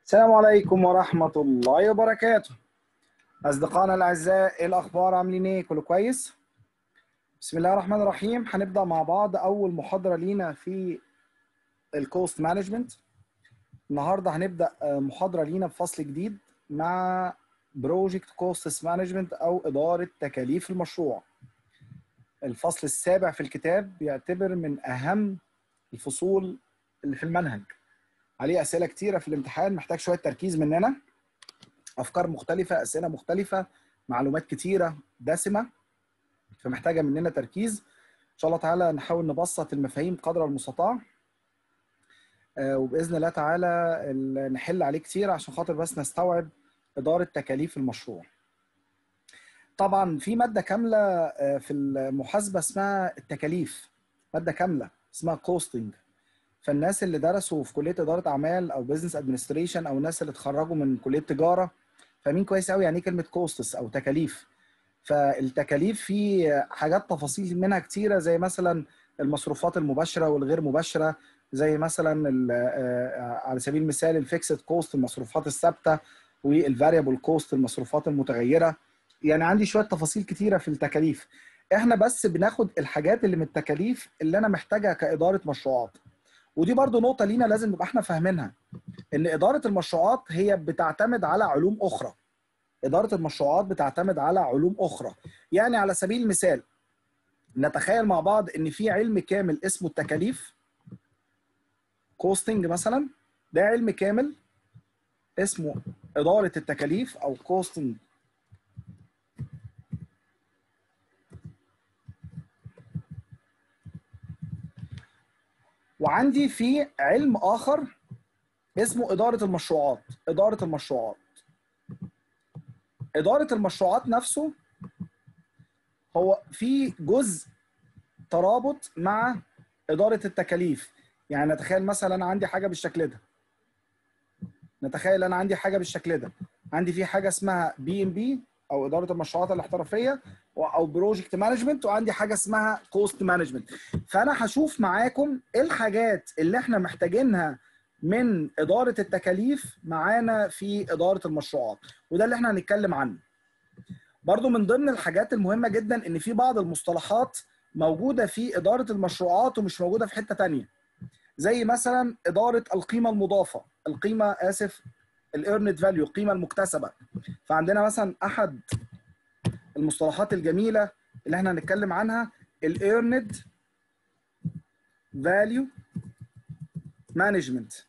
السلام عليكم ورحمة الله وبركاته أصدقائنا الأعزاء إيه الأخبار عاملين إيه؟ كله كويس؟ بسم الله الرحمن الرحيم هنبدأ مع بعض أول محاضرة لينا في الكوست مانجمنت النهاردة هنبدأ محاضرة لينا بفصل جديد مع بروجكت كوستس مانجمنت أو إدارة تكاليف المشروع الفصل السابع في الكتاب بيعتبر من أهم الفصول اللي في المنهج عليه اسئله كتيره في الامتحان محتاج شويه تركيز مننا افكار مختلفه اسئله مختلفه معلومات كتيره دسمه فمحتاجه مننا تركيز ان شاء الله تعالى نحاول نبسط المفاهيم قدر المستطاع وباذن الله تعالى نحل عليه كتير عشان خاطر بس نستوعب اداره تكاليف المشروع طبعا في ماده كامله في المحاسبه اسمها التكاليف ماده كامله اسمها كوستنج فالناس اللي درسوا في كليه اداره اعمال او بزنس ادمنستريشن او الناس اللي اتخرجوا من كليه تجاره فاهمين كويس قوي يعني ايه كلمه كوستس او تكاليف فالتكاليف في حاجات تفاصيل منها كتيره زي مثلا المصروفات المباشره والغير مباشره زي مثلا على سبيل المثال الفيكسد كوست المصروفات الثابته والفاريبل كوست المصروفات المتغيره يعني عندي شويه تفاصيل كتيره في التكاليف احنا بس بناخد الحاجات اللي من التكاليف اللي انا محتاجها كاداره مشروعات ودي برضو نقطة لينا لازم نبقى احنا فاهمينها ان إدارة المشروعات هي بتعتمد على علوم أخرى إدارة المشروعات بتعتمد على علوم أخرى يعني على سبيل المثال نتخيل مع بعض ان في علم كامل اسمه التكاليف كوستنج مثلا ده علم كامل اسمه إدارة التكاليف أو كوستنج وعندي في علم اخر اسمه اداره المشروعات اداره المشروعات اداره المشروعات نفسه هو في جزء ترابط مع اداره التكاليف يعني نتخيل مثلا انا عندي حاجه بالشكل ده نتخيل انا عندي حاجه بالشكل ده عندي في حاجه اسمها بي ام بي او اداره المشروعات الاحترافيه او بروجكت مانجمنت وعندي حاجه اسمها كوست مانجمنت فانا هشوف معاكم ايه الحاجات اللي احنا محتاجينها من اداره التكاليف معانا في اداره المشروعات وده اللي احنا هنتكلم عنه برضو من ضمن الحاجات المهمه جدا ان في بعض المصطلحات موجوده في اداره المشروعات ومش موجوده في حته تانية زي مثلا اداره القيمه المضافه القيمه اسف الايرند فاليو القيمه المكتسبه فعندنا مثلا احد المصطلحات الجميله اللي احنا هنتكلم عنها الايرند فاليو مانجمنت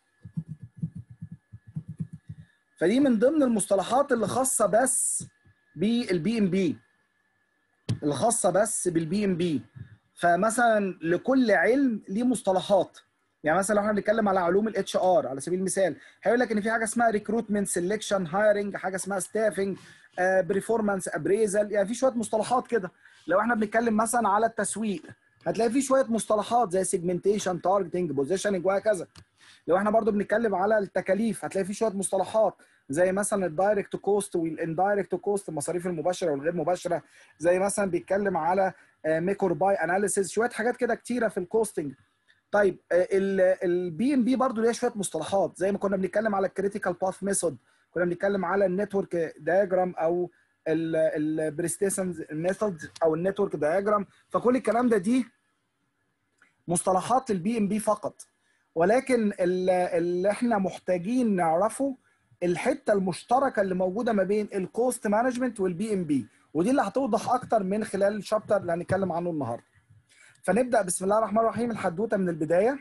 فدي من ضمن المصطلحات اللي خاصه بس بالبي ام بي اللي خاصه بس بالبي ام بي فمثلا لكل علم ليه مصطلحات يعني مثلا لو احنا بنتكلم على علوم الاتش ار على سبيل المثال هيقول لك ان في حاجه اسمها ريكروتمنت سelection هايرنج حاجه اسمها ستافنج بريفورمانس ابريزل يعني في شويه مصطلحات كده لو احنا بنتكلم مثلا على التسويق هتلاقي في شويه مصطلحات زي سيجمنتيشن تارجتنج بوزيشننج وهكذا لو احنا برضو بنتكلم على التكاليف هتلاقي في شويه مصطلحات زي مثلا الدايركت كوست والاندايركت كوست المصاريف المباشره والغير مباشره زي مثلا بيتكلم على ميك اور باي اناليسيز شويه حاجات كده كتيره في الكوستنج طيب البي ام بي برضه ليها شويه مصطلحات زي ما كنا بنتكلم على الكريتيكال باث ميثود كنا بنتكلم على النتورك دايجرام او البريستيشنز ميثود او النتورك دايجرام فكل الكلام ده دي مصطلحات البي ام بي فقط ولكن اللي احنا محتاجين نعرفه الحته المشتركه اللي موجوده ما بين الكوست مانجمنت والبي ام بي ودي اللي هتوضح اكتر من خلال الشابتر اللي هنتكلم عنه النهارده فنبدا بسم الله الرحمن الرحيم الحدوته من البدايه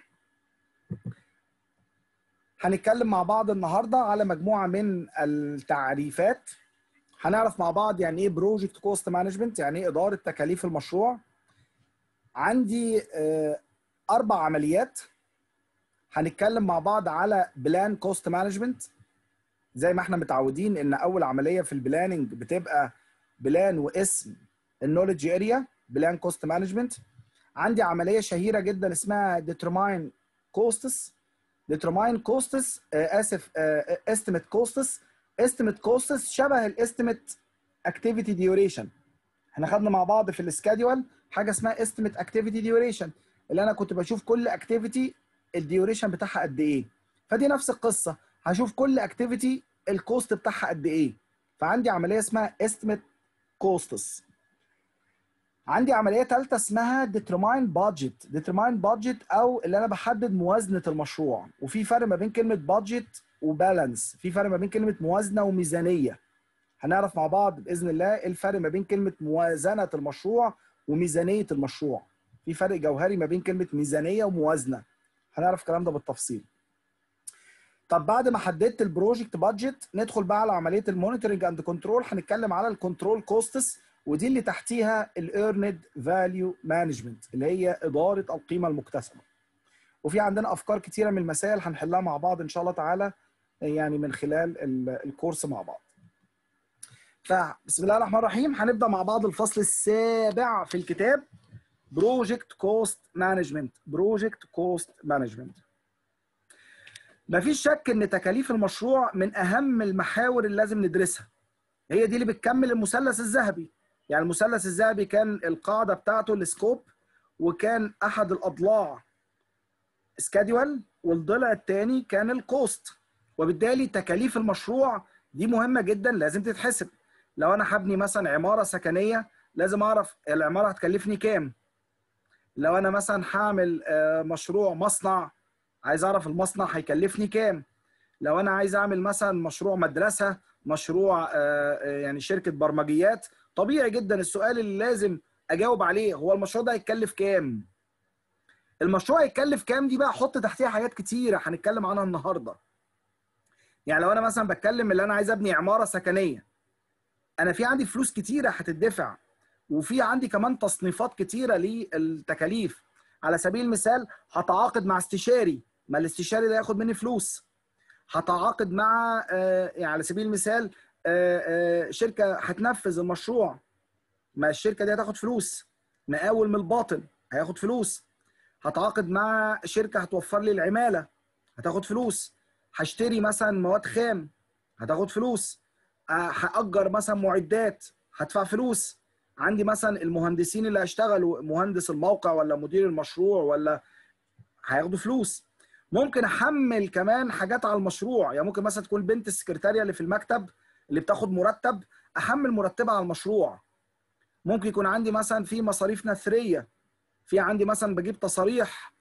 هنتكلم مع بعض النهارده على مجموعه من التعريفات هنعرف مع بعض يعني ايه بروجكت كوست مانجمنت يعني ايه اداره تكاليف المشروع عندي اربع عمليات هنتكلم مع بعض على بلان كوست مانجمنت زي ما احنا متعودين ان اول عمليه في البلاننج بتبقى بلان واسم النولج اريا بلان كوست مانجمنت عندي عمليه شهيره جدا اسمها determine costs determine costs آه اسف آه estimate costs estimate costs شبه الاستيميت activity duration احنا خدنا مع بعض في السكادول حاجه اسمها estimate activity duration اللي انا كنت بشوف كل اكتيفيتي الديوريشن بتاعها قد ايه فدي نفس القصه هشوف كل اكتيفيتي الكوست بتاعها قد ايه فعندي عمليه اسمها استيميت كوستس عندي عمليه ثالثه اسمها ديترماين بادجت ديترماين بادجت او اللي انا بحدد موازنه المشروع وفي فرق ما بين كلمه بادجت وبالانس في فرق ما بين كلمه موازنه وميزانيه هنعرف مع بعض باذن الله ايه الفرق ما بين كلمه موازنه المشروع وميزانيه المشروع في فرق جوهري ما بين كلمه ميزانيه وموازنه هنعرف الكلام ده بالتفصيل طب بعد ما حددت البروجكت بادجت ندخل بقى على عمليه المونيتورنج اند كنترول هنتكلم على الكنترول كوستس ودي اللي تحتيها الايرند فاليو مانجمنت اللي هي اداره القيمه المكتسبه وفي عندنا افكار كتيره من المسائل هنحلها مع بعض ان شاء الله تعالى يعني من خلال الكورس مع بعض فبسم الله الرحمن الرحيم هنبدا مع بعض الفصل السابع في الكتاب بروجكت كوست مانجمنت بروجكت كوست مانجمنت مفيش شك ان تكاليف المشروع من اهم المحاور اللي لازم ندرسها هي دي اللي بتكمل المثلث الذهبي يعني المثلث الذهبي كان القاعده بتاعته السكوب وكان احد الاضلاع سكادول والضلع الثاني كان الكوست وبالتالي تكاليف المشروع دي مهمه جدا لازم تتحسب لو انا هبني مثلا عماره سكنيه لازم اعرف العماره هتكلفني كام لو انا مثلا هعمل مشروع مصنع عايز اعرف المصنع هيكلفني كام لو انا عايز اعمل مثلا مشروع مدرسه مشروع يعني شركه برمجيات طبيعي جدا السؤال اللي لازم اجاوب عليه هو المشروع ده هيتكلف كام المشروع هيتكلف كام دي بقى احط تحتيها حاجات كتيره هنتكلم عنها النهارده يعني لو انا مثلا بتكلم اللي انا عايز ابني عماره سكنيه انا في عندي فلوس كتيره هتدفع وفي عندي كمان تصنيفات كتيره للتكاليف على سبيل المثال هتعاقد مع استشاري ما الاستشاري ده ياخد مني فلوس هتعاقد مع يعني على سبيل المثال شركه هتنفذ المشروع ما الشركه دي هتاخد فلوس مقاول من الباطن هياخد فلوس هتعاقد مع شركه هتوفر لي العماله هتاخد فلوس هشتري مثلا مواد خام هتاخد فلوس هاجر مثلا معدات هدفع فلوس عندي مثلا المهندسين اللي هيشتغلوا مهندس الموقع ولا مدير المشروع ولا هياخدوا فلوس ممكن احمل كمان حاجات على المشروع يعني ممكن مثلا تكون بنت السكرتاريه اللي في المكتب اللي بتاخد مرتب احمل مرتبها على المشروع ممكن يكون عندي مثلا في مصاريف نثريه في عندي مثلا بجيب تصاريح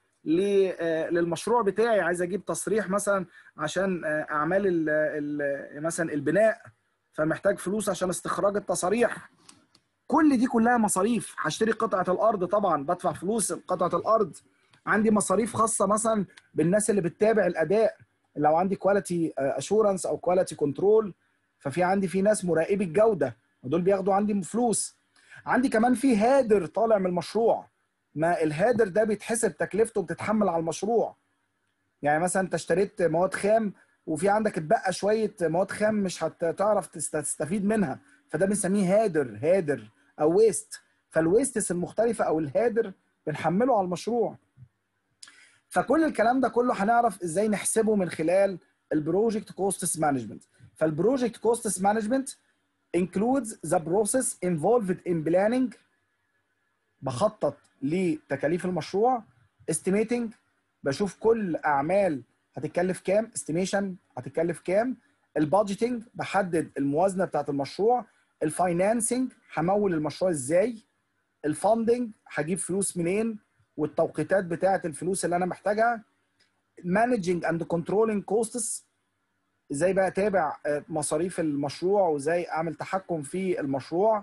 للمشروع بتاعي عايز اجيب تصريح مثلا عشان اعمال ال ال مثلا البناء فمحتاج فلوس عشان استخراج التصاريح كل دي كلها مصاريف هشتري قطعه الارض طبعا بدفع فلوس قطعه الارض عندي مصاريف خاصه مثلا بالناس اللي بتتابع الاداء لو عندي كواليتي اشورنس او كواليتي كنترول ففي عندي في ناس مراقبي الجوده ودول بياخدوا عندي فلوس عندي كمان في هادر طالع من المشروع ما الهادر ده بيتحسب تكلفته بتتحمل على المشروع يعني مثلا انت اشتريت مواد خام وفي عندك اتبقى شويه مواد خام مش هتعرف تستفيد منها فده بنسميه هادر هادر او ويست فالويستس المختلفه او الهادر بنحمله على المشروع فكل الكلام ده كله هنعرف ازاي نحسبه من خلال البروجكت كوستس مانجمنت فالبروجكت كوستس مانجمنت includes the process involved in planning بخطط لتكاليف المشروع estimating بشوف كل اعمال هتتكلف كام estimation هتتكلف كام البادجيتنج بحدد الموازنه بتاعت المشروع الفاينانسنج همول المشروع ازاي الفاندنج هجيب فلوس منين والتوقيتات بتاعه الفلوس اللي انا محتاجها مانجنج اند كنترولينج كوستس ازاي بقى اتابع مصاريف المشروع وازاي اعمل تحكم في المشروع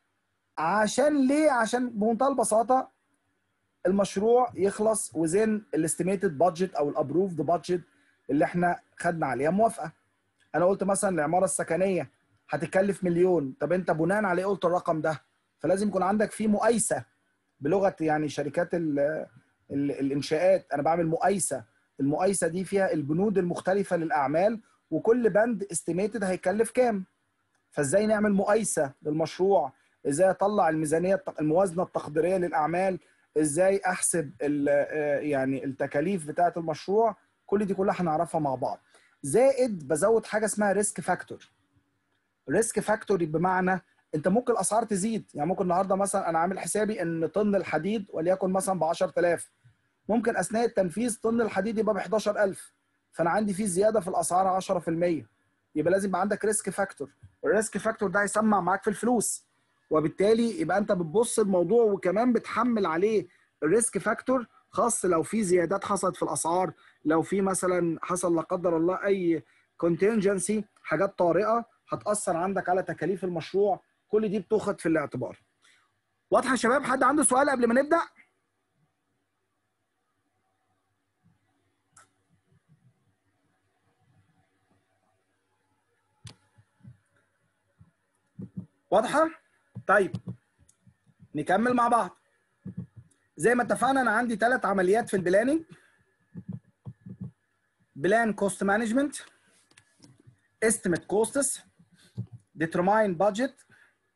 عشان ليه عشان بمنتهى البساطه المشروع يخلص وزين الاستيميتد بادجت او الابروفد بادجت اللي احنا خدنا عليها موافقه انا قلت مثلا العماره السكنيه هتكلف مليون طب انت بناء عليه قلت الرقم ده فلازم يكون عندك فيه مقايسه بلغه يعني شركات ال ال الانشاءات انا بعمل مقايسه المقايسه دي فيها البنود المختلفه للاعمال وكل بند استيميتد هيكلف كام فازاي نعمل مقايسه للمشروع ازاي اطلع الميزانيه الموازنه التقديريه للاعمال ازاي احسب يعني التكاليف بتاعه المشروع كل دي كلها هنعرفها مع بعض زائد بزود حاجه اسمها ريسك فاكتور ريسك فاكتور بمعنى انت ممكن الاسعار تزيد يعني ممكن النهارده مثلا انا عامل حسابي ان طن الحديد وليكن مثلا ب 10000 ممكن اثناء التنفيذ طن الحديد يبقى ب 11000 فانا عندي فيه زياده في الاسعار 10% يبقى لازم يبقى عندك ريسك فاكتور الريسك فاكتور ده هيسمع معاك في الفلوس وبالتالي يبقى انت بتبص الموضوع وكمان بتحمل عليه الريسك فاكتور خاص لو في زيادات حصلت في الاسعار لو في مثلا حصل لا قدر الله اي كونتنجنسي حاجات طارئه هتاثر عندك على تكاليف المشروع كل دي بتاخد في الاعتبار واضحه يا شباب حد عنده سؤال قبل ما نبدا واضحه طيب نكمل مع بعض زي ما اتفقنا انا عندي ثلاث عمليات في البلاننج بلان كوست مانجمنت استيميت كوستس ديترماين بادجت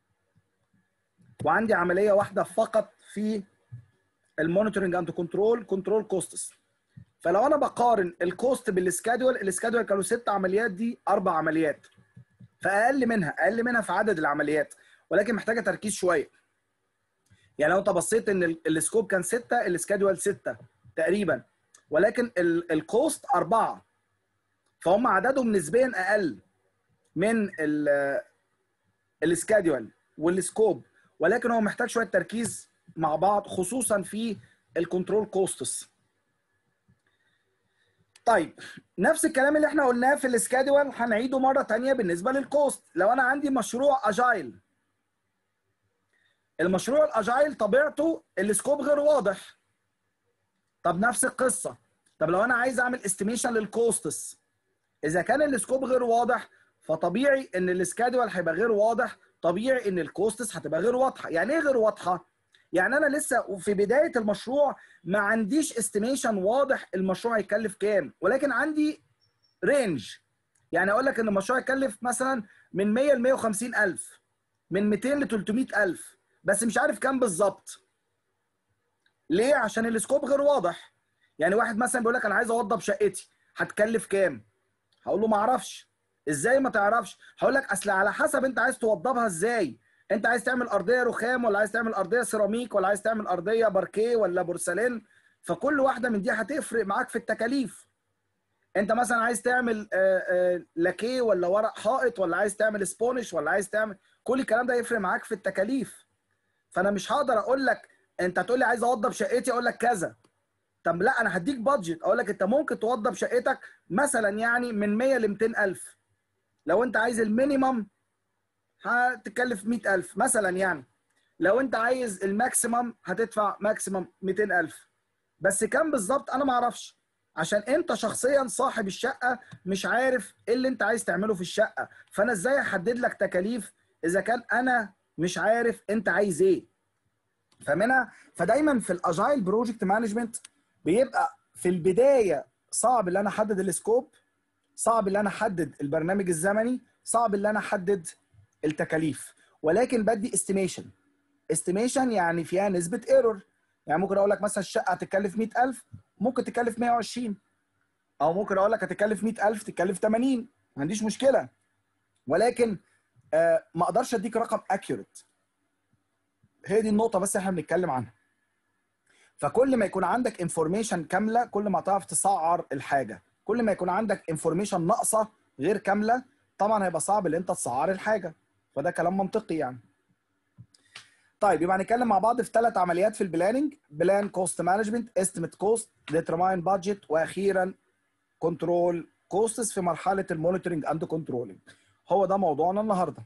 وعندي عمليه واحده فقط في المونيتورنج اند كنترول كنترول كوستس فلو انا بقارن الكوست بالسكادول السكادول كانوا ست عمليات دي اربع عمليات فاقل منها اقل منها في عدد العمليات ولكن محتاجه تركيز شويه يعني لو انت بصيت ان السكوب كان ستة السكادول ستة تقريبا ولكن الكوست أربعة فهم عددهم نسبيا أقل من السكادول والسكوب ولكن هو محتاج شوية تركيز مع بعض خصوصا في الكنترول كوستس طيب نفس الكلام اللي احنا قلناه في السكادول هنعيده مرة تانية بالنسبة للكوست لو أنا عندي مشروع أجايل المشروع الاجايل طبيعته السكوب غير واضح طب نفس القصه طب لو انا عايز اعمل استيميشن للكوستس اذا كان السكوب غير واضح فطبيعي ان السكادول هيبقى غير واضح طبيعي ان الكوستس هتبقى غير واضحه يعني ايه غير واضحه يعني انا لسه في بدايه المشروع ما عنديش استيميشن واضح المشروع هيكلف كام ولكن عندي رينج يعني اقول لك ان المشروع هيكلف مثلا من 100 ل 150 الف من 200 ل 300 الف بس مش عارف كام بالظبط ليه عشان السكوب غير واضح يعني واحد مثلا بيقول لك انا عايز اوضب شقتي هتكلف كام هقول له ما اعرفش ازاي ما تعرفش هقول لك اصل على حسب انت عايز توضبها ازاي انت عايز تعمل ارضيه رخام ولا عايز تعمل ارضيه سيراميك ولا عايز تعمل ارضيه باركيه ولا بورسلين فكل واحده من دي هتفرق معاك في التكاليف انت مثلا عايز تعمل لاكيه ولا ورق حائط ولا عايز تعمل سبونش ولا عايز تعمل كل الكلام ده يفرق معاك في التكاليف فانا مش هقدر اقول لك انت هتقول لي عايز اوضب شقتي اقول لك كذا طب لا انا هديك بادجت اقول لك انت ممكن توضب شقتك مثلا يعني من 100 ل 200 الف لو انت عايز المينيمم هتكلف 100 الف مثلا يعني لو انت عايز الماكسيمم هتدفع ماكسيمم 200 الف بس كام بالظبط انا ما اعرفش عشان انت شخصيا صاحب الشقه مش عارف ايه اللي انت عايز تعمله في الشقه فانا ازاي احدد لك تكاليف اذا كان انا مش عارف انت عايز ايه فمنها فدايما في الاجايل بروجكت مانجمنت بيبقى في البدايه صعب ان انا احدد السكوب صعب ان انا احدد البرنامج الزمني صعب ان انا احدد التكاليف ولكن بدي استيميشن استيميشن يعني فيها نسبه ايرور يعني ممكن اقول لك مثلا الشقه هتكلف 100000 ممكن تكلف 120 او ممكن اقول لك هتكلف 100000 تكلف 80 ما عنديش مشكله ولكن آه ما اقدرش اديك رقم اكيوريت هي دي النقطه بس احنا بنتكلم عنها فكل ما يكون عندك انفورميشن كامله كل ما تعرف تسعر الحاجه كل ما يكون عندك انفورميشن ناقصه غير كامله طبعا هيبقى صعب ان انت تسعر الحاجه فده كلام منطقي يعني طيب يبقى هنتكلم مع بعض في ثلاث عمليات في البلاننج بلان كوست مانجمنت استيميت كوست ديترماين بادجت واخيرا كنترول كوستس في مرحله المونيتورنج اند كنترولنج هو ده موضوعنا النهارده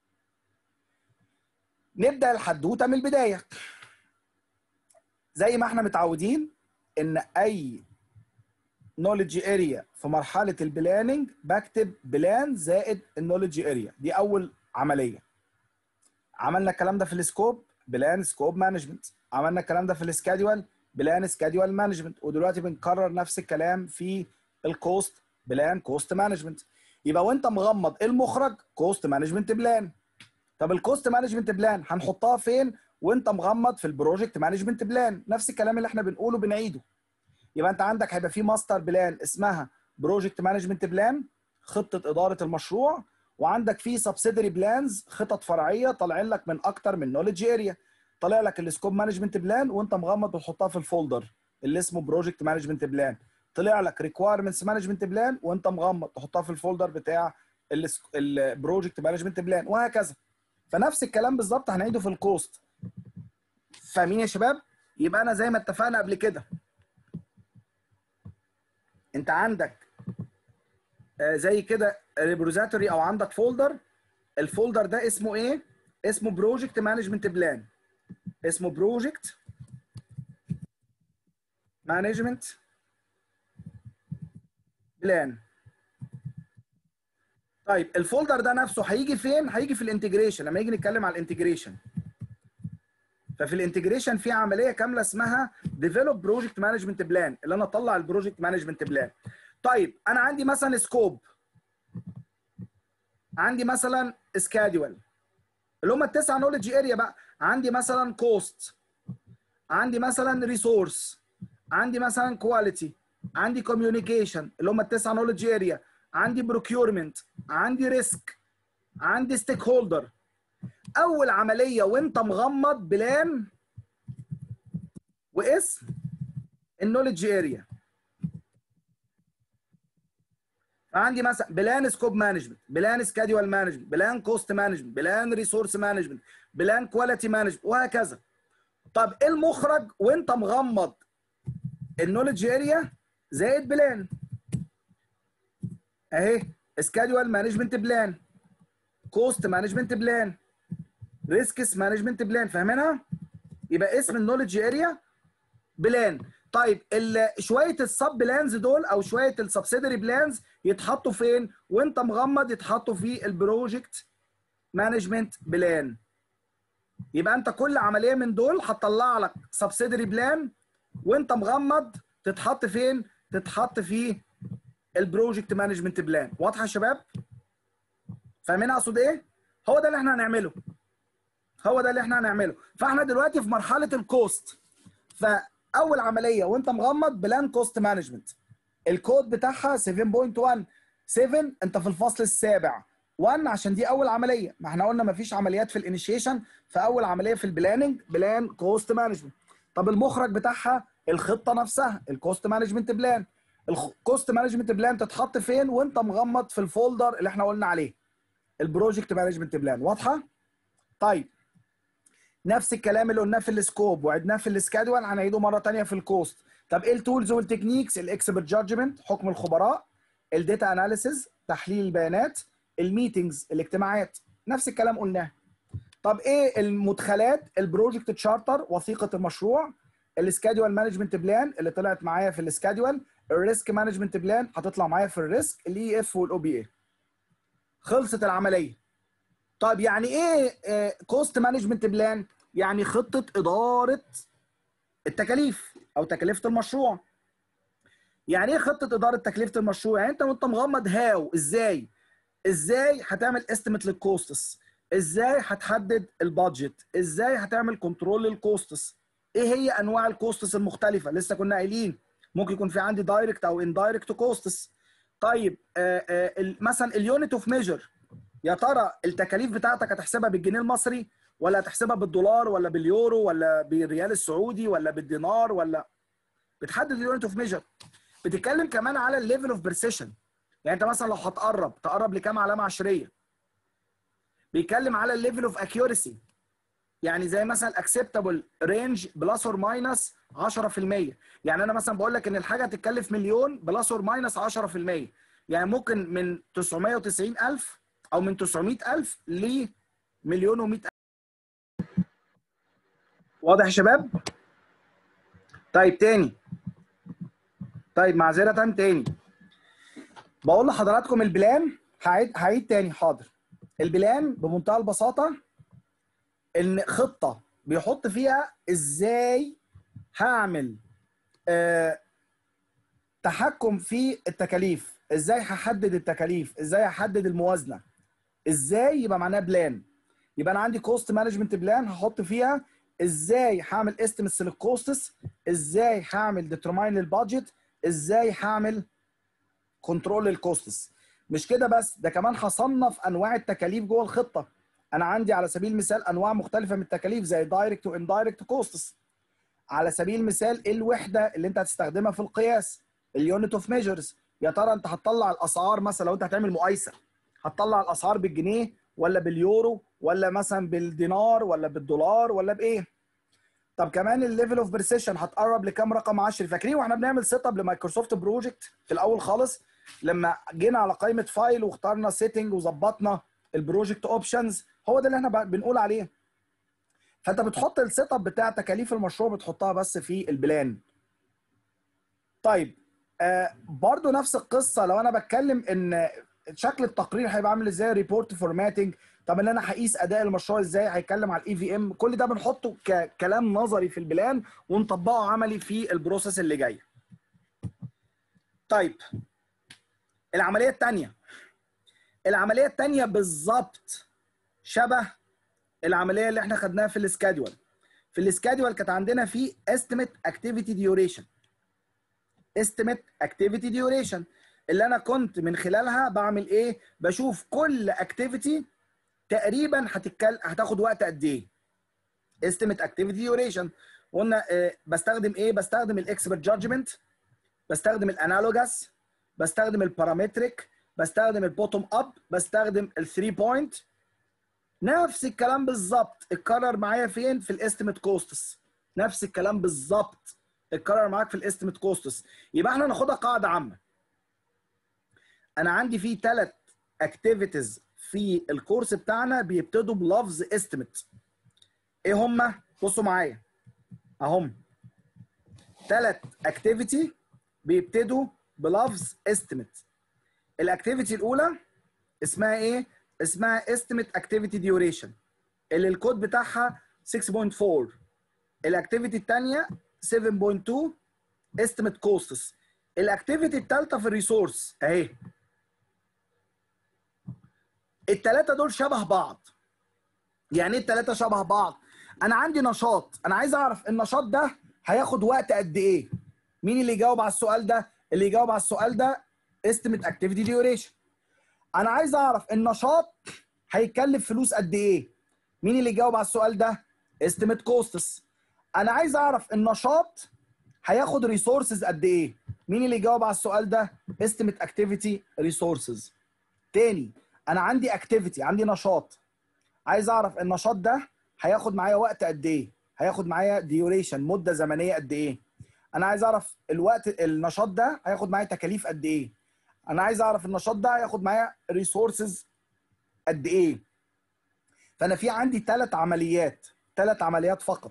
نبدا الحدوته من البدايه زي ما احنا متعودين ان اي نولج اريا في مرحله البلاننج بكتب بلان زائد النولج اريا دي اول عمليه عملنا الكلام ده في السكوب بلان سكوب مانجمنت عملنا الكلام ده في السكادول بلان سكادول مانجمنت ودلوقتي بنكرر نفس الكلام في الكوست بلان كوست مانجمنت يبقى وانت مغمض المخرج كوست مانجمنت بلان طب الكوست مانجمنت بلان هنحطها فين وانت مغمض في البروجكت مانجمنت بلان نفس الكلام اللي احنا بنقوله بنعيده يبقى انت عندك هيبقى في ماستر بلان اسمها بروجكت مانجمنت بلان خطه اداره المشروع وعندك في سبسيدري بلانز خطط فرعيه طالعين لك من اكتر من نولج اريا طالع لك السكوب مانجمنت بلان وانت مغمض بتحطها في الفولدر اللي اسمه بروجكت مانجمنت بلان طلع لك ريكوايرمنتس مانجمنت بلان وانت مغمض تحطها في الفولدر بتاع البروجكت مانجمنت بلان وهكذا فنفس الكلام بالظبط هنعيده في الكوست فاهمين يا شباب يبقى انا زي ما اتفقنا قبل كده انت عندك آه، زي كده ريبوزيتوري او عندك فولدر الفولدر ده اسمه ايه اسمه بروجكت مانجمنت بلان اسمه بروجكت مانجمنت بلان طيب الفولدر ده نفسه هيجي فين هيجي في الانتجريشن لما يجي نتكلم على الانتجريشن ففي الانتجريشن في عمليه كامله اسمها ديفلوب بروجكت مانجمنت بلان اللي انا اطلع البروجكت مانجمنت بلان طيب انا عندي مثلا سكوب عندي مثلا سكادول اللي هم التسعه نولج اريا بقى عندي مثلا كوست عندي مثلا ريسورس عندي مثلا كواليتي عندي كوميونيكيشن اللي هم التسعه نولج اريا عندي بروكيورمنت عندي ريسك عندي ستيك هولدر اول عمليه وانت مغمض بلان واسم النولج اريا فعندي مثلا بلان سكوب مانجمنت بلان سكادول مانجمنت بلان كوست مانجمنت بلان ريسورس مانجمنت بلان كواليتي مانجمنت وهكذا طب ايه المخرج وانت مغمض النولج اريا زائد بلان اهي سكادول مانجمنت بلان كوست مانجمنت بلان ريسكس مانجمنت بلان فاهمينها يبقى اسم النولج اريا بلان طيب شويه السب بلانز دول او شويه السبسيدري بلانز يتحطوا فين وانت مغمض يتحطوا في البروجكت مانجمنت بلان يبقى انت كل عمليه من دول هتطلع لك سبسيدري بلان وانت مغمض تتحط فين تتحط في البروجكت مانجمنت بلان واضحه يا شباب فاهمين اقصد ايه هو ده اللي احنا هنعمله هو ده اللي احنا هنعمله فاحنا دلوقتي في مرحله الكوست فاول عمليه وانت مغمض بلان كوست مانجمنت الكود بتاعها 7.1 7 انت في الفصل السابع 1 عشان دي اول عمليه ما احنا قلنا ما فيش عمليات في الانيشيشن فاول عمليه في البلاننج بلان كوست مانجمنت طب المخرج بتاعها الخطه نفسها الكوست مانجمنت بلان الكوست مانجمنت بلان تتحط فين وانت مغمض في الفولدر اللي احنا قلنا عليه البروجكت مانجمنت بلان واضحه طيب نفس الكلام اللي قلناه في السكوب وعدناه في السكادول هنعيده مره ثانيه في الكوست طب ايه التولز والتكنيكس الاكسبرت جادجمنت حكم الخبراء الداتا اناليسيز تحليل البيانات الميتنجز الاجتماعات نفس الكلام قلناه طب ايه المدخلات البروجكت تشارتر وثيقه المشروع السكادول مانجمنت بلان اللي طلعت معايا في السكادول الريسك مانجمنت بلان هتطلع معايا في الريسك الاي اف والاو بي اي خلصت العمليه طيب يعني ايه كوست مانجمنت بلان يعني خطه اداره التكاليف او تكلفه المشروع يعني ايه خطه اداره تكلفه المشروع يعني انت وانت مغمض هاو ازاي ازاي هتعمل استيميت للكوستس ازاي هتحدد البادجت ازاي هتعمل كنترول للكوستس ايه هي انواع الكوستس المختلفه لسه كنا قايلين ممكن يكون في عندي دايركت او اندايركت كوستس طيب آآ آآ مثلا اليونت اوف ميجر يا ترى التكاليف بتاعتك هتحسبها بالجنيه المصري ولا هتحسبها بالدولار ولا باليورو ولا بالريال السعودي ولا بالدينار ولا بتحدد اليونت اوف ميجر بتتكلم كمان على الليفل اوف برسيشن يعني انت مثلا لو هتقرب تقرب لكام علامه عشريه بيتكلم على الليفل اوف اكيورسي يعني زي مثلا اكسبتابل رينج بلس اور ماينس 10% يعني انا مثلا بقول لك ان الحاجه هتتكلف مليون بلس اور ماينس 10% يعني ممكن من 990000 او من 900000 لمليون و100 واضح يا شباب طيب تاني طيب معذره تاني بقول لحضراتكم البلان هعيد هعيد تاني حاضر البلان بمنتهى البساطه ان خطه بيحط فيها ازاي هعمل آه تحكم في التكاليف ازاي هحدد التكاليف ازاي هحدد الموازنه ازاي يبقى معناها بلان يبقى انا عندي كوست مانجمنت بلان هحط فيها ازاي هعمل استيميتس للكوستس ازاي هعمل ديترماين للبادجت ازاي هعمل كنترول للكوستس مش كده بس ده كمان هصنف انواع التكاليف جوه الخطه انا عندي على سبيل المثال انواع مختلفه من التكاليف زي دايركت واندايركت كوستس على سبيل المثال ايه الوحده اللي انت هتستخدمها في القياس اليونت اوف ميجرز يا ترى انت هتطلع الاسعار مثلا لو انت هتعمل مقايسه هتطلع الاسعار بالجنيه ولا باليورو ولا مثلا بالدينار ولا بالدولار ولا بايه طب كمان الليفل اوف بريسيشن هتقرب لكام رقم 10 فاكرين واحنا بنعمل سيت اب لمايكروسوفت بروجكت في الاول خالص لما جينا على قائمه فايل واخترنا سيتنج وظبطنا البروجكت اوبشنز هو ده اللي احنا بنقول عليه فانت بتحط السيت اب بتاع تكاليف المشروع بتحطها بس في البلان طيب آه برضو نفس القصه لو انا بتكلم ان شكل التقرير هيبقى عامل ازاي ريبورت فورماتنج طب ان انا هقيس اداء المشروع ازاي هيتكلم على الاي في ام كل ده بنحطه ككلام نظري في البلان ونطبقه عملي في البروسيس اللي جايه طيب العمليه الثانيه العمليه الثانيه بالظبط شبه العمليه اللي احنا خدناها في السكادول في السكادول كانت عندنا في estimate activity duration estimate activity duration اللي انا كنت من خلالها بعمل ايه بشوف كل اكتيفيتي تقريبا هتتكلم هتاخد وقت قد ايه estimate activity duration قلنا آه بستخدم ايه بستخدم الاكسبرت جادجمنت بستخدم الانالوجاس بستخدم البارامتريك بستخدم البوتوم اب بستخدم الثري بوينت نفس الكلام بالظبط اتكرر معايا فين في الاستيميت كوستس نفس الكلام بالظبط اتكرر معاك في الاستيميت كوستس يبقى احنا ناخدها قاعده عامه انا عندي في ثلاث اكتيفيتيز في الكورس بتاعنا بيبتدوا بلفظ استيميت ايه هما بصوا معايا اهم ثلاث اكتيفيتي بيبتدوا بلفظ استيميت الاكتيفيتي الاولى اسمها ايه اسمها estimate activity duration اللي الكود بتاعها 6.4 الاكتيفيتي الثانيه 7.2 estimate costs الاكتيفيتي الثالثه في الريسورس اهي الثلاثه دول شبه بعض يعني ايه الثلاثه شبه بعض انا عندي نشاط انا عايز اعرف النشاط ده هياخد وقت قد ايه مين اللي يجاوب على السؤال ده اللي يجاوب على السؤال ده estimate activity duration انا عايز اعرف النشاط هيكلف فلوس قد ايه مين اللي يجاوب على السؤال ده estimate costs انا عايز اعرف النشاط هياخد ريسورسز قد ايه مين اللي يجاوب على السؤال ده estimate activity resources تاني انا عندي activity عندي نشاط عايز اعرف النشاط ده هياخد معايا وقت قد ايه هياخد معايا ديوريشن مده زمنيه قد ايه انا عايز اعرف الوقت النشاط ده هياخد معايا تكاليف قد ايه انا عايز اعرف النشاط ده هياخد معايا ريسورسز قد ايه فانا في عندي ثلاث عمليات ثلاث عمليات فقط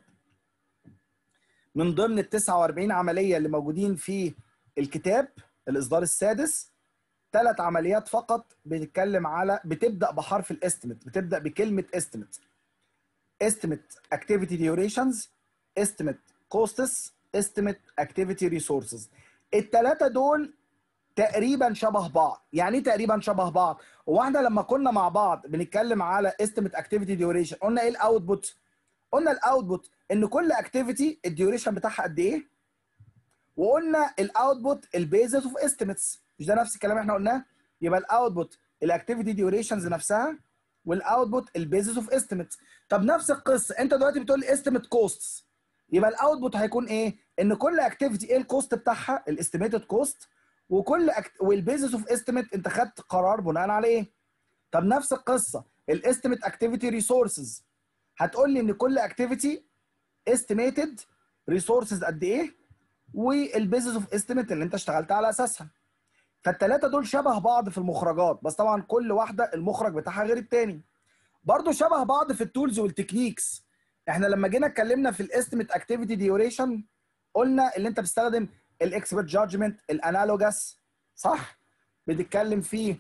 من ضمن ال 49 عمليه اللي موجودين في الكتاب الاصدار السادس ثلاث عمليات فقط بتتكلم على بتبدا بحرف الاستيميت بتبدا بكلمه استيميت estimate activity durations estimate costs estimate activity resources الثلاثه دول تقريبا شبه بعض يعني ايه تقريبا شبه بعض هو احنا لما كنا مع بعض بنتكلم على estimate activity duration قلنا ايه الاوتبوت قلنا الاوتبوت ان كل اكتيفيتي الديوريشن بتاعها قد ايه وقلنا الاوتبوت البيزس اوف استيميتس مش ده نفس الكلام احنا قلناه يبقى الاوتبوت الاكتيفيتي ديوريشنز نفسها والاوتبوت البيزس اوف استيميتس طب نفس القصه انت دلوقتي بتقول لي استيميت كوستس يبقى الاوتبوت هيكون ايه ان كل اكتيفيتي ايه الكوست بتاعها الاستيميتد كوست وكل أكت... والبيزس اوف استيميت انت خدت قرار بناء على ايه طب نفس القصه الاستيميت اكتيفيتي ريسورسز هتقول لي ان كل اكتيفيتي استيميتد ريسورسز قد ايه والبيزس اوف استيميت اللي انت اشتغلت على اساسها فالثلاثه دول شبه بعض في المخرجات بس طبعا كل واحده المخرج بتاعها غير التاني برضو شبه بعض في التولز والتكنيكس احنا لما جينا اتكلمنا في الاستيميت اكتيفيتي ديوريشن قلنا اللي انت بتستخدم الاكسبرت جادجمنت الانالوجاس صح بتتكلم فيه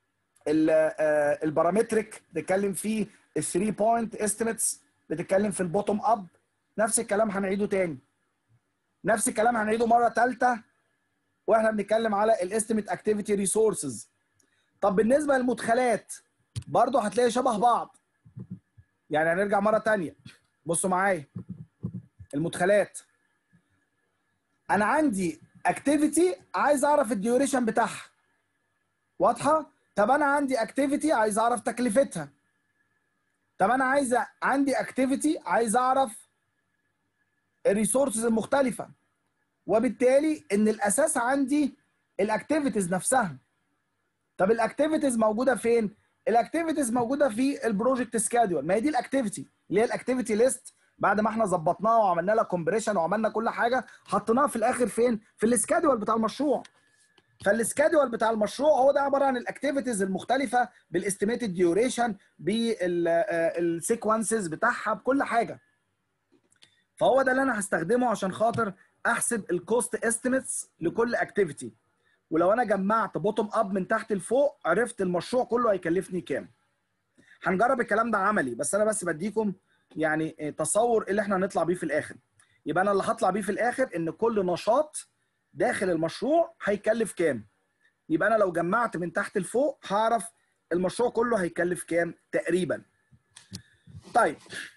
البارامتريك بتتكلم فيه الثري بوينت استيميتس بتتكلم في البوتوم اب نفس الكلام هنعيده تاني نفس الكلام هنعيده مره ثالثه واحنا بنتكلم على الاستيميت اكتيفيتي ريسورسز طب بالنسبه للمدخلات برضه هتلاقي شبه بعض يعني هنرجع مره ثانيه بصوا معايا المدخلات انا عندي اكتيفيتي عايز اعرف الديوريشن بتاعها واضحه طب انا عندي اكتيفيتي عايز اعرف تكلفتها طب انا عايز عندي اكتيفيتي عايز اعرف الريسورسز المختلفه وبالتالي ان الاساس عندي الاكتيفيتيز نفسها طب الاكتيفيتيز موجوده فين الاكتيفيتيز موجوده في البروجكت سكادول ما هي دي الاكتيفيتي اللي هي الاكتيفيتي ليست بعد ما احنا ظبطناها وعملنا لها كومبريشن وعملنا كل حاجه حطيناها في الاخر فين في السكادول بتاع المشروع فالسكادول بتاع المشروع هو ده عباره عن الاكتيفيتيز المختلفه بالاستيميتد ديوريشن بالسيكونسز بتاعها بكل حاجه فهو ده اللي انا هستخدمه عشان خاطر احسب الكوست استيميتس لكل اكتيفيتي ولو انا جمعت بوتوم اب من تحت لفوق عرفت المشروع كله هيكلفني كام هنجرب الكلام ده عملي بس انا بس بديكم يعني تصور ايه اللي احنا هنطلع بيه في الاخر يبقى انا اللي هطلع بيه في الاخر ان كل نشاط داخل المشروع هيكلف كام يبقى انا لو جمعت من تحت لفوق هعرف المشروع كله هيكلف كام تقريبا طيب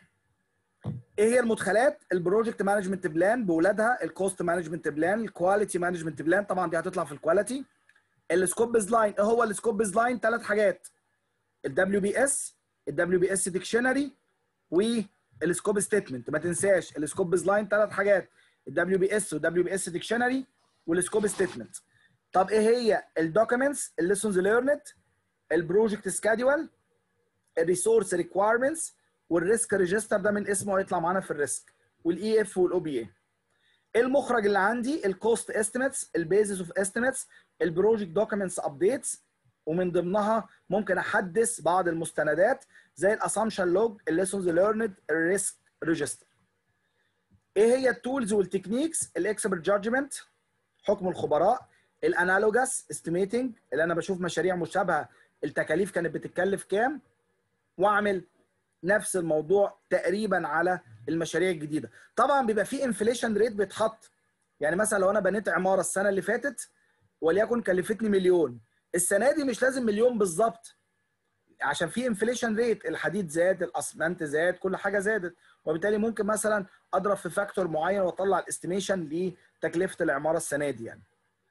ايه هي المدخلات البروجكت مانجمنت بلان بولادها الكوست مانجمنت بلان الكواليتي مانجمنت بلان طبعا دي هتطلع في الكواليتي السكوب بيز لاين ايه هو السكوب بيز لاين ثلاث حاجات الدبليو بي اس الدبليو بي اس ديكشنري والسكوب ستيتمنت ما تنساش السكوب بيز لاين ثلاث حاجات الدبليو بي اس والدبليو بي اس ديكشنري والسكوب ستيتمنت طب ايه هي الدوكيومنتس الليسونز ليرند البروجكت سكادول الريسورس ريكويرمنتس والريسك ريجستر ده من اسمه هيطلع معانا في الريسك والاي اف والاو بي اي المخرج اللي عندي الكوست استيميتس البيزس اوف استيميتس البروجكت دوكيومنتس ابديتس ومن ضمنها ممكن احدث بعض المستندات زي الاسامبشن لوج الليسونز ليرند الريسك ريجستر ايه هي التولز والتكنيكس الاكسبرت جادجمنت حكم الخبراء الانالوجاس استيميتنج اللي انا بشوف مشاريع مشابهه التكاليف كانت بتتكلف كام واعمل نفس الموضوع تقريبا على المشاريع الجديده طبعا بيبقى في انفليشن ريت بيتحط يعني مثلا لو انا بنيت عماره السنه اللي فاتت وليكن كلفتني مليون السنه دي مش لازم مليون بالظبط عشان في انفليشن ريت الحديد زاد الاسمنت زاد كل حاجه زادت وبالتالي ممكن مثلا اضرب في فاكتور معين واطلع الاستيميشن لتكلفه العماره السنه دي يعني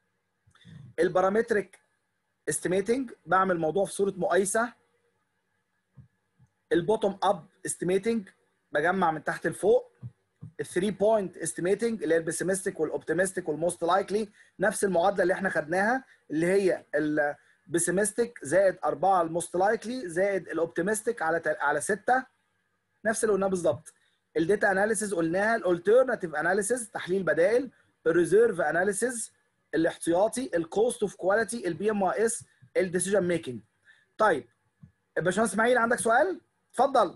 البارامتريك استيميتنج بعمل موضوع في صوره مقايسه البوتوم اب استيميتنج بجمع من تحت لفوق الثري بوينت استيميتنج اللي هي البيسيمستيك والاوبتيمستيك والموست لايكلي نفس المعادله اللي احنا خدناها اللي هي البيسيمستيك زائد 4 الموست لايكلي زائد الاوبتيمستيك على على 6 نفس اللي قلناه بالظبط الداتا اناليسيز قلناها الالترناتيف اناليسيز تحليل بدائل الريزيرف اناليسيز الاحتياطي الكوست اوف كواليتي البي ام اي اس الديسيجن ميكنج طيب باشمهندس اسماعيل عندك سؤال اتفضل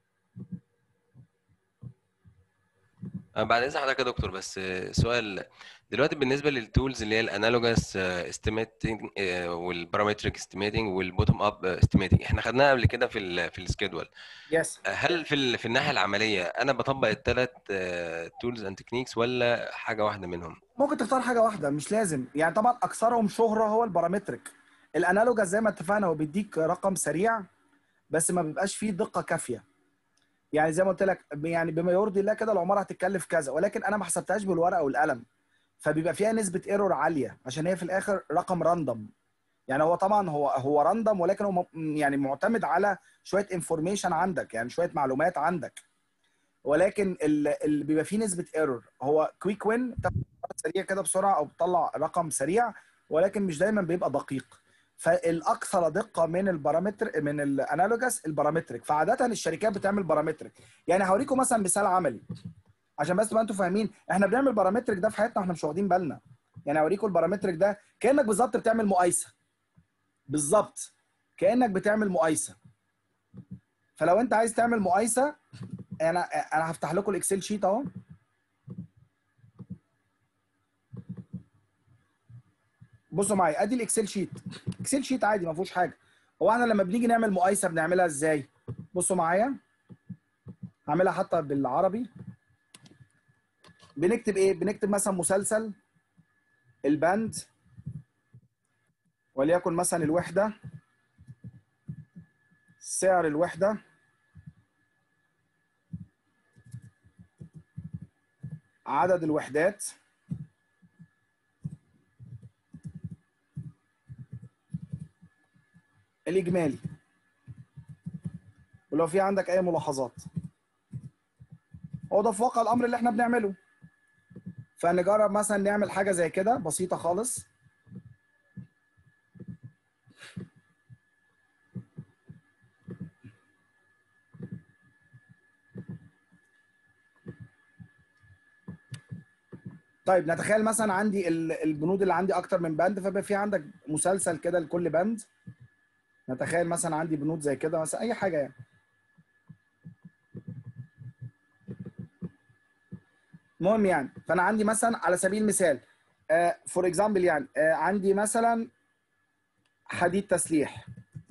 بعد اذن حضرتك يا دكتور بس سؤال دلوقتي بالنسبه للتولز اللي هي الانالوجاس استيميتنج والبارامتريك استيميتنج والبوتوم اب استيميتنج احنا خدناها قبل كده في ال في السكيدول يس هل في ال في الناحيه العمليه انا بطبق الثلاث تولز اند تكنيكس ولا حاجه واحده منهم ممكن تختار حاجه واحده مش لازم يعني طبعا اكثرهم شهره هو البارامتريك الانالوجاس زي ما اتفقنا هو بيديك رقم سريع بس ما بيبقاش فيه دقه كافيه يعني زي ما قلت لك يعني بما يرضي الله كده العماره هتتكلف كذا ولكن انا ما حسبتهاش بالورقه والقلم فبيبقى فيها نسبه ايرور عاليه عشان هي في الاخر رقم راندوم يعني هو طبعا هو هو راندوم ولكن هو يعني معتمد على شويه انفورميشن عندك يعني شويه معلومات عندك ولكن اللي بيبقى فيه نسبه ايرور هو كويك وين سريع كده بسرعه او بتطلع رقم سريع ولكن مش دايما بيبقى دقيق فالاكثر دقه من البارامتر من الانالوجاس البارامتريك فعاده الشركات بتعمل بارامتريك يعني هوريكم مثلا مثال عملي عشان بس تبقى انتوا فاهمين احنا بنعمل بارامتريك ده في حياتنا واحنا مش واخدين بالنا يعني هوريكم البارامتريك ده كانك بالظبط بتعمل مقايسه بالظبط كانك بتعمل مقايسه فلو انت عايز تعمل مقايسه انا انا هفتح لكم الاكسل شيت اهو بصوا معايا ادي الاكسل شيت اكسل شيت عادي ما فيهوش حاجه هو احنا لما بنيجي نعمل مقايسه بنعملها ازاي بصوا معايا هعملها حتى بالعربي بنكتب ايه بنكتب مثلا مسلسل البند وليكن مثلا الوحده سعر الوحده عدد الوحدات الاجمالي ولو في عندك اي ملاحظات هو ده في واقع الامر اللي احنا بنعمله فنجرب مثلا نعمل حاجه زي كده بسيطه خالص طيب نتخيل مثلا عندي ال- البنود اللي عندي اكتر من بند فيبقى في عندك مسلسل كده لكل بند نتخيل مثلا عندي بنود زي كده مثلا اي حاجه يعني المهم يعني فانا عندي مثلا على سبيل المثال فور اكزامبل يعني آه، عندي مثلا حديد تسليح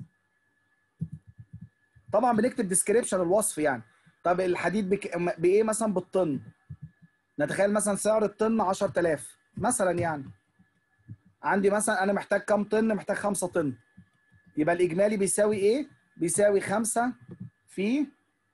طبعا بنكتب ديسكريبشن الوصف يعني طب الحديد بك... بايه مثلا بالطن نتخيل مثلا سعر الطن 10000 مثلا يعني عندي مثلا انا محتاج كام طن محتاج 5 طن يبقى الاجمالي بيساوي ايه بيساوي 5 في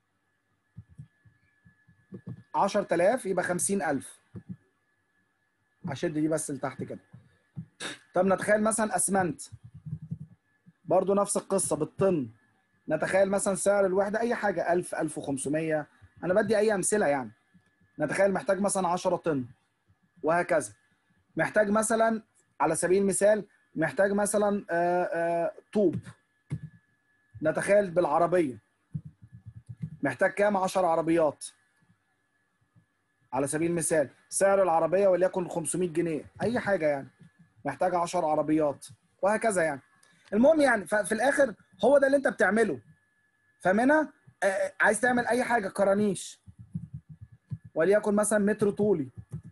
10000 يبقى 50000 هشد دي بس لتحت كده طب نتخيل مثلا اسمنت برضو نفس القصه بالطن نتخيل مثلا سعر الوحده اي حاجه 1000 1500 انا بدي اي امثله يعني نتخيل محتاج مثلا 10 طن وهكذا محتاج مثلا على سبيل المثال محتاج مثلا آه، آه، طوب نتخيل بالعربيه محتاج كام 10 عربيات على سبيل المثال سعر العربيه وليكن 500 جنيه اي حاجه يعني محتاج 10 عربيات وهكذا يعني المهم يعني ففي الاخر هو ده اللي انت بتعمله فمنها آه، عايز تعمل اي حاجه كرانيش وليكن مثلا متر طولي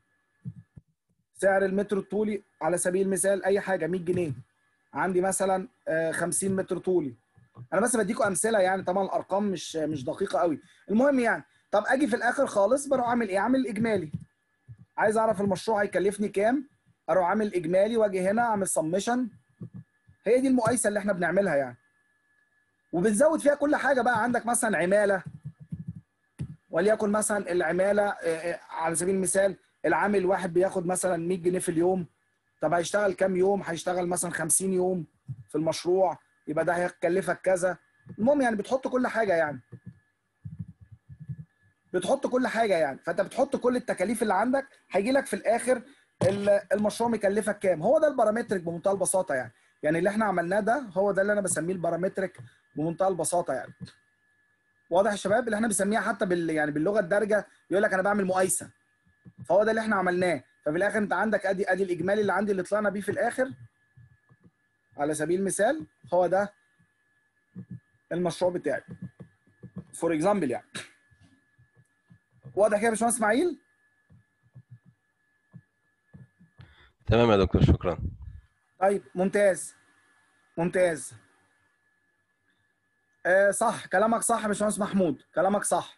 سعر المتر الطولي على سبيل المثال اي حاجه 100 جنيه عندي مثلا آه، 50 متر طولي انا بس بديكم امثله يعني طبعا الارقام مش مش دقيقه قوي المهم يعني طب اجي في الاخر خالص بروح اعمل ايه اعمل اجمالي عايز اعرف المشروع هيكلفني كام اروح اعمل اجمالي واجي هنا اعمل سمشن هي دي المقايسه اللي احنا بنعملها يعني وبنزود فيها كل حاجه بقى عندك مثلا عماله وليكن مثلا العماله آه، آه، على سبيل المثال العامل الواحد بياخد مثلا 100 جنيه في اليوم طب هيشتغل كام يوم هيشتغل مثلا 50 يوم في المشروع يبقى ده هيكلفك كذا المهم يعني بتحط كل حاجه يعني بتحط كل حاجه يعني فانت بتحط كل التكاليف اللي عندك هيجي لك في الاخر ال- المشروع مكلفك كام هو ده البارامترك بمنتهى البساطه يعني يعني اللي احنا عملناه ده هو ده اللي انا بسميه البارامترك بمنتهى البساطه يعني واضح يا شباب اللي احنا بنسميها حتى بال يعني باللغه الدارجه يقول لك انا بعمل مقايسه فهو ده اللي احنا عملناه ففي الاخر انت عندك ادي ادي الاجمالي اللي عندي اللي طلعنا بيه في الاخر على سبيل المثال هو ده المشروع بتاعي فور اكزامبل يعني واضح كده يا باشمهندس اسماعيل تمام يا دكتور شكرا طيب ممتاز ممتاز آه صح كلامك صح يا باشمهندس محمود كلامك صح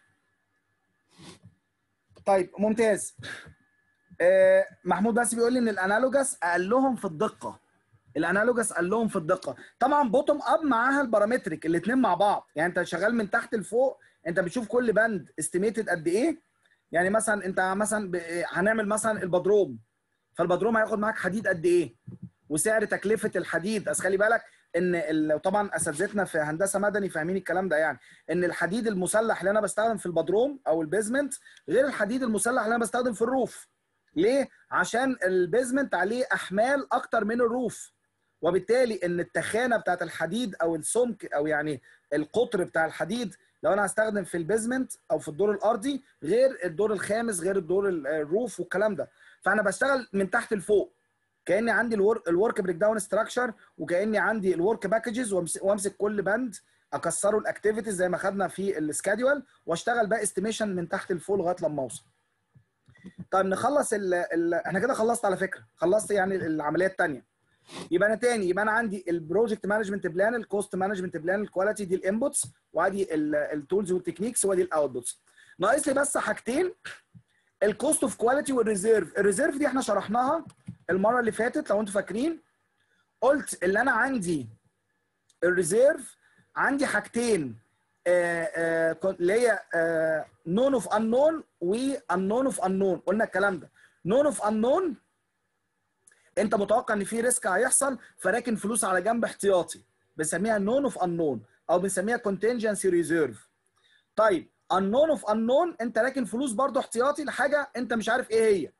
طيب ممتاز آه محمود بس بيقول لي ان الانالوجاس اقلهم في الدقه الانالوجاس اقلهم في الدقه طبعا بوتوم اب معاها البارامتريك الاثنين مع بعض يعني انت شغال من تحت لفوق انت بتشوف كل بند استيميتد قد ايه يعني مثلا انت مثلا ب... هنعمل مثلا البدروم فالبدروم هياخد معاك حديد قد ايه وسعر تكلفه الحديد بس خلي بالك ان ال... طبعا اساتذتنا في هندسه مدني فاهمين الكلام ده يعني ان الحديد المسلح اللي انا بستخدم في البدروم او البيزمنت غير الحديد المسلح اللي انا بستخدم في الروف ليه عشان البيزمنت عليه احمال اكتر من الروف وبالتالي ان التخانه بتاعت الحديد او السمك او يعني القطر بتاع الحديد لو انا هستخدم في البيزمنت او في الدور الارضي غير الدور الخامس غير الدور ال- الروف والكلام ده فانا بشتغل من تحت لفوق كاني عندي الورك بريك داون ستراكشر وكاني عندي الورك باكجز وامسك كل بند اكسره الاكتيفيتيز زي ما خدنا في السكادول واشتغل بقى استيميشن من تحت لفوق لغايه لما اوصل طيب نخلص ال ال احنا كده خلصت على فكره خلصت يعني العمليه الثانيه يبقى انا تاني يبقى انا عندي البروجكت مانجمنت بلان الكوست مانجمنت بلان الكواليتي دي الانبوتس وادي التولز والتكنيكس وادي الاوتبوتس ناقص لي بس حاجتين الكوست اوف كواليتي والريزيرف الريزيرف دي احنا شرحناها المره اللي فاتت لو انتوا فاكرين قلت اللي انا عندي الريزيرف عندي حاجتين آه، آه، كنت- اللي هي نون اوف انون وانون اوف انون قلنا الكلام ده نون اوف انون انت متوقع ان في ريسك هيحصل فراكن فلوس على جنب احتياطي بنسميها نون اوف انون او بنسميها كونتنجنسي ريزيرف طيب النون اوف انون انت راكن فلوس برضو احتياطي لحاجه انت مش عارف ايه هي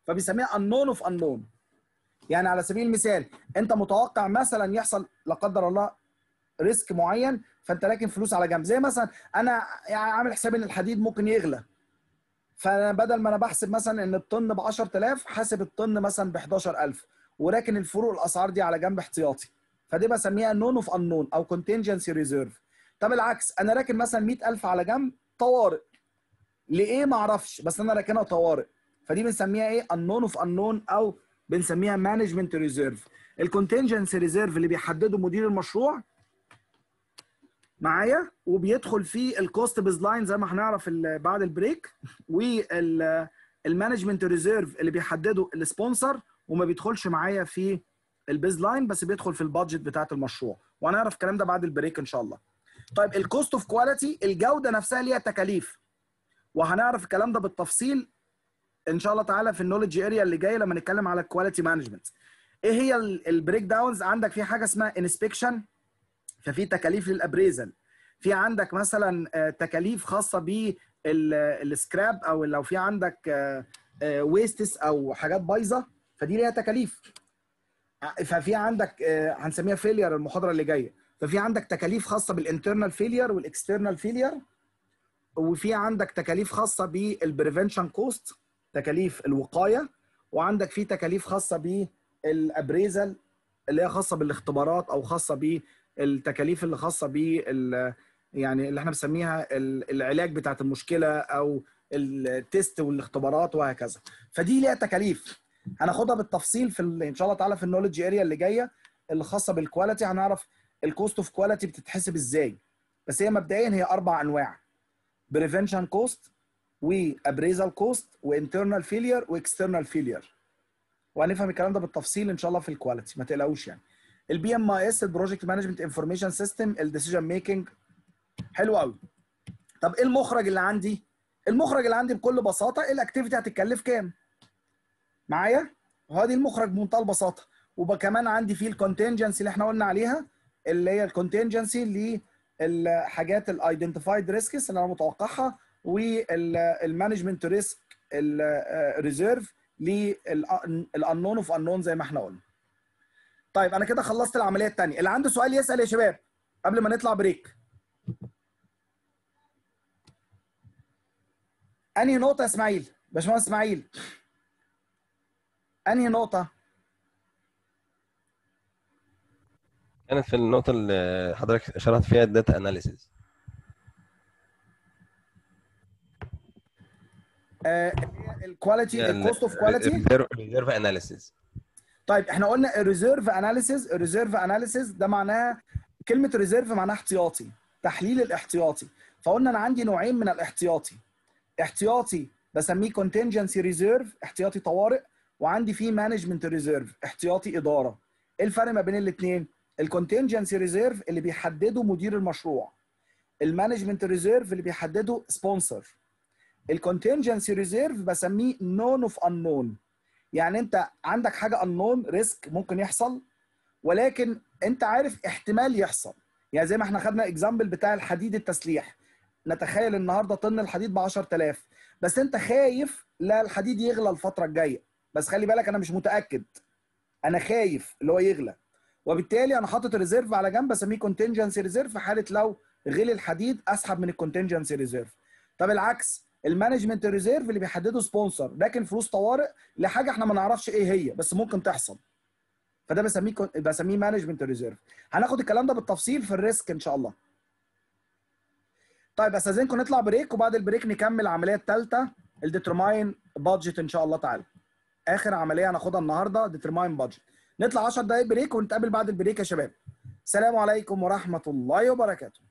فبيسميها unknown اوف unknown يعني على سبيل المثال انت متوقع مثلا يحصل لا قدر الله ريسك معين فانت راكن فلوس على جنب زي مثلا انا يعني عامل حساب ان الحديد ممكن يغلى فانا بدل ما انا بحسب مثلا ان الطن ب 10000 حاسب الطن مثلا ب 11000 وراكن الفروق الاسعار دي على جنب احتياطي فدي بسميها نون اوف انون او كونتنجنسي ريزيرف طب العكس انا راكن مثلا 100000 على جنب طوارئ لايه ما اعرفش بس انا راكنها طوارئ فدي بنسميها ايه انون اوف انون او بنسميها مانجمنت ريزيرف الكونتنجنسي ريزيرف اللي بيحدده مدير المشروع معايا وبيدخل فيه الكوست بيز لاين زي ما هنعرف بعد البريك والمانجمنت ريزيرف اللي بيحدده السبونسر وما بيدخلش معايا في البيز لاين بس بيدخل في البادجت بتاعه المشروع وهنعرف الكلام ده بعد البريك ان شاء الله طيب الكوست اوف كواليتي الجوده نفسها ليها تكاليف وهنعرف الكلام ده بالتفصيل ان شاء الله تعالى في النولج اريا اللي جايه لما نتكلم على الكواليتي مانجمنت ايه هي البريك داونز عندك في حاجه اسمها انسبكشن ففي تكاليف للابريزل في عندك مثلا تكاليف خاصه بالسكراب او لو في عندك ويستس او حاجات بايظه فدي ليها تكاليف ففي عندك هنسميها فيلير المحاضره اللي جايه ففي عندك تكاليف خاصه بالانترنال فيلير والاكسترنال فيلير وفي عندك تكاليف خاصه بالبريفنشن كوست تكاليف الوقايه وعندك في تكاليف خاصه بالابريزل اللي هي خاصه بالاختبارات او خاصه بالتكاليف اللي خاصه بال يعني اللي احنا بنسميها العلاج بتاعت المشكله او التيست والاختبارات وهكذا فدي ليها تكاليف هناخدها بالتفصيل في ان شاء الله تعالى في النولج اريا اللي جايه اللي خاصه بالكواليتي هنعرف الكوست اوف كواليتي بتتحسب ازاي بس هي مبدئيا هي اربع انواع بريفنشن كوست وابريزال كوست وانترنال فيلير واكسترنال فيلير وهنفهم الكلام ده بالتفصيل ان شاء الله في الكواليتي ما تقلقوش يعني البي ام اي اس البروجكت مانجمنت انفورميشن سيستم الديسيجن ميكنج حلو قوي طب ايه المخرج اللي عندي المخرج اللي عندي بكل بساطه الاكتيفيتي هتتكلف كام معايا هو دي المخرج بمنتهى البساطه وكمان عندي فيه الكونتنجنسي اللي احنا قلنا عليها اللي هي الكونتنجنسي للحاجات الايدنتيفايد ريسكس اللي انا متوقعها والمانجمنت ريسك الريزيرف للانون اوف انون زي ما احنا قلنا طيب انا كده خلصت العمليه الثانيه اللي عنده سؤال يسال يا شباب قبل ما نطلع بريك انهي نقطه يا اسماعيل باشمهندس اسماعيل انهي نقطه كانت في النقطه اللي حضرتك شرحت فيها الداتا اناليسيز الكواليتي الكوست اوف كواليتي ريزيرف اناليسيز طيب احنا قلنا الريزيرف اناليسيز الريزيرف اناليسيز ده معناه كلمه ريزيرف معناها احتياطي تحليل الاحتياطي فقلنا انا عندي نوعين من الاحتياطي احتياطي بسميه contingency ريزيرف احتياطي طوارئ وعندي فيه مانجمنت ريزيرف احتياطي اداره ايه الفرق ما بين الاثنين الكونتنجنسي ريزيرف اللي بيحدده مدير المشروع المانجمنت ريزيرف اللي بيحدده سبونسر الكونتنجنسي ريزيرف بسميه نون اوف انون يعني انت عندك حاجه انون ريسك ممكن يحصل ولكن انت عارف احتمال يحصل يعني زي ما احنا خدنا اكزامبل بتاع الحديد التسليح نتخيل النهارده طن الحديد ب 10000 بس انت خايف لا الحديد يغلى الفتره الجايه بس خلي بالك انا مش متاكد انا خايف اللي هو يغلى وبالتالي انا حاطط ريزيرف على جنب بسميه كونتنجنسي ريزيرف في حاله لو غلي الحديد اسحب من الكونتنجنسي ريزيرف طب العكس المانجمنت ريزيرف اللي بيحدده سبونسر لكن فلوس طوارئ لحاجه احنا ما نعرفش ايه هي بس ممكن تحصل فده بسميه بسميه مانجمنت ريزيرف هناخد الكلام ده بالتفصيل في الريسك ان شاء الله طيب استاذنكم نطلع بريك وبعد البريك نكمل العمليه الثالثه الديترماين بادجت ان شاء الله تعالى اخر عمليه هناخدها النهارده ديترماين بادجت نطلع 10 دقائق بريك ونتقابل بعد البريك يا شباب السلام عليكم ورحمه الله وبركاته